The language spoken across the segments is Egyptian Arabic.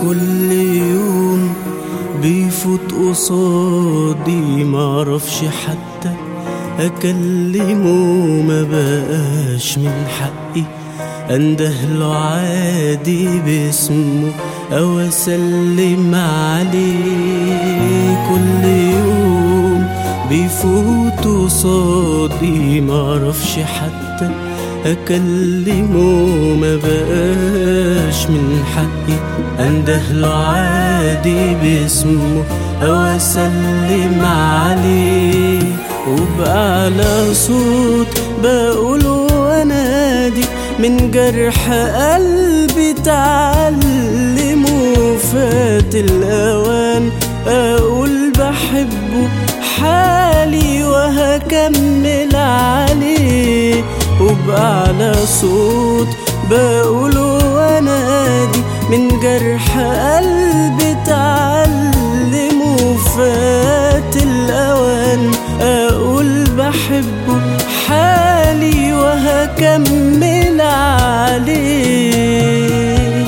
كل يوم بيفوت قصادي معرفش حتى اكلمه ما بقاش من حقي اندهله عادي باسمه او اسلم عليه كل يوم بيفوت قصادي معرفش حتى اكلمه ما بقاش من حقي اندهله عادي باسمه او اسلم عليه وبأعلى صوت بقول وانادي من جرح قلبي تعلمه فات الاوان اقول بحبه حالي وهكمل عليه وبأعلى صوت بقول وانادي من جرح قلبي تعلمه فات الأوان أقول بحبه حالي وهكمل عليه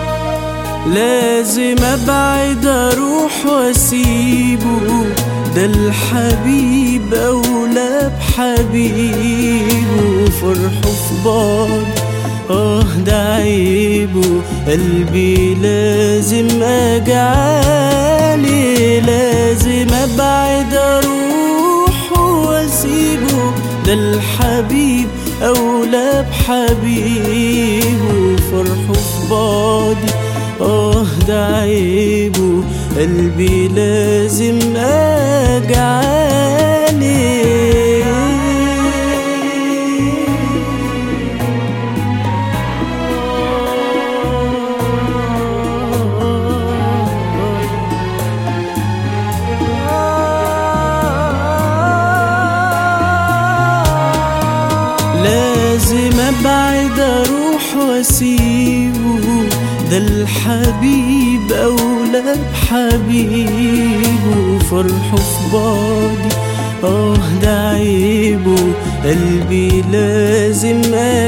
لازم أبعد أروح وأسيبه ده الحبيب أولى بحبيبه فرحه في بعض آه ده عيبه قلبي لازم أجعلي لازم أبعد أروح وأسيبه ده الحبيب أولى بحبيبه فرحه في بعضي آه ده عيبه قلبي لازم أجعلي لازم ابعد اروح واسيبه ده الحبيب اولى بحبيبه فرحه في بعضي اه ده عيبه قلبي لازم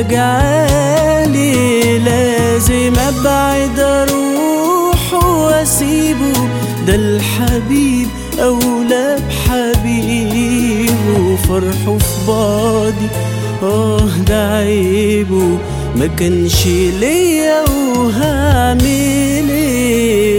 اجعلي لازم ابعد اروح واسيبه ده الحبيب اولى بحبيبه فرحه في بعضي اه ده عيبه ما كانش ليا وهعمل ايه